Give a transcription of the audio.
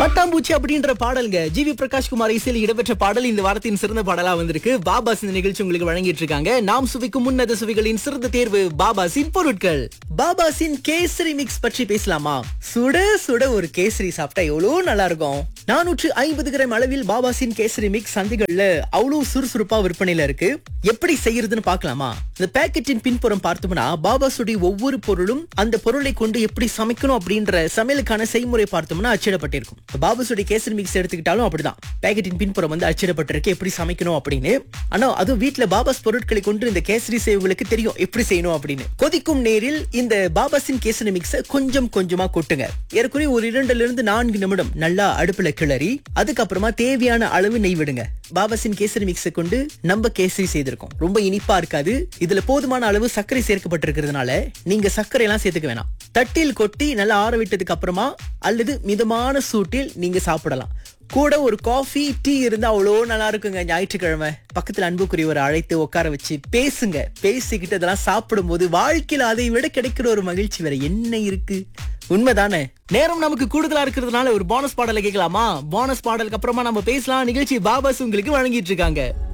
பட்டாம்பூச்சி அப்படின்ற பாடல்ங்க ஜி வி பிரகாஷ் குமார் இசையில் இடம்பெற்ற பாடல் இந்த வாரத்தின் சிறந்த பாடலா வந்திருக்கு பாபாஸ் இந்த நிகழ்ச்சி உங்களுக்கு வழங்கிட்டு இருக்காங்க நாம் சுவைக்கும் முன்னத சுவைகளின் சிறந்த தேர்வு பாபாஸின் பொருட்கள் பாபாஸின் கேசரி மிக்ஸ் பற்றி பேசலாமா சுட சுட ஒரு கேசரி சாப்பிட்டா எவ்வளவு நல்லா இருக்கும் நானூற்று ஐம்பது கிராம் அளவில் பாபாஸின் கேசரி மிக்ஸ் சந்தைகள்ல அவ்வளவு சுறுசுறுப்பா விற்பனையில இருக்கு எப்படி செய்யறதுன்னு பார்க்கலாமா இந்த பேக்கெட்டின் பின்புறம் பார்த்தோம்னா பாபாஸுடைய ஒவ்வொரு பொருளும் அந்த பொருளை கொண்டு எப்படி சமைக்கணும் அப்படின்ற சமையலுக்கான செய்முறை பார்த்தோம்னா அச்சிடப்பட்டிருக்கும் பாபாஸுடைய கேசரி மிக்ஸ் எடுத்துக்கிட்டாலும் அப்படிதான் பேக்கெட்டின் பின்புறம் வந்து அச்சிடப்பட்டிருக்கு எப்படி சமைக்கணும் அப்படின்னு ஆனா அதுவும் வீட்ல பாபாஸ் பொருட்களை கொண்டு இந்த கேசரி செய்வங்களுக்கு தெரியும் எப்படி செய்யணும் அப்படின்னு கொதிக்கும் நேரில் இந்த பாபாஸின் கேசரி மிக்ஸ கொஞ்சம் கொஞ்சமா கொட்டுங்க ஏறக்குறைய ஒரு இரண்டுல இருந்து நான்கு நிமிடம் நல்லா அடுப்புல கிளறி அதுக்கப்புறமா தேவையான அளவு நெய் விடுங்க பாபாஸின் கேசரி மிக்ஸை கொண்டு நம்ம கேசரி செய்திருக்கோம் ரொம்ப இனிப்பா இருக்காது இதுல போதுமான அளவு சர்க்கரை சேர்க்கப்பட்டிருக்கிறதுனால நீங்க சர்க்கரை எல்லாம் சேர்த்துக்க வேணாம் தட்டில் கொட்டி நல்லா ஆற விட்டதுக்கு அப்புறமா அல்லது மிதமான சூட்டில் நீங்க சாப்பிடலாம் கூட ஒரு காஃபி டீ இருந்தா அவ்வளோ நல்லா இருக்குங்க ஞாயிற்றுக்கிழமை பக்கத்துல அன்புக்குரியவரை அழைத்து உட்கார வச்சு பேசுங்க பேசிக்கிட்டு அதெல்லாம் சாப்பிடும்போது வாழ்க்கையில அதை விட கிடைக்கிற ஒரு மகிழ்ச்சி வேற என்ன இருக்கு உண்மைதானே நேரம் நமக்கு கூடுதலா இருக்கிறதுனால ஒரு போனஸ் பாடலை கேட்கலாமா போனஸ் பாடலுக்கு அப்புறமா நம்ம பேசலாம் நிகழ்ச்சி பாபாஸ் உங்களுக்கு வழங்கிட்டு இருக்காங்க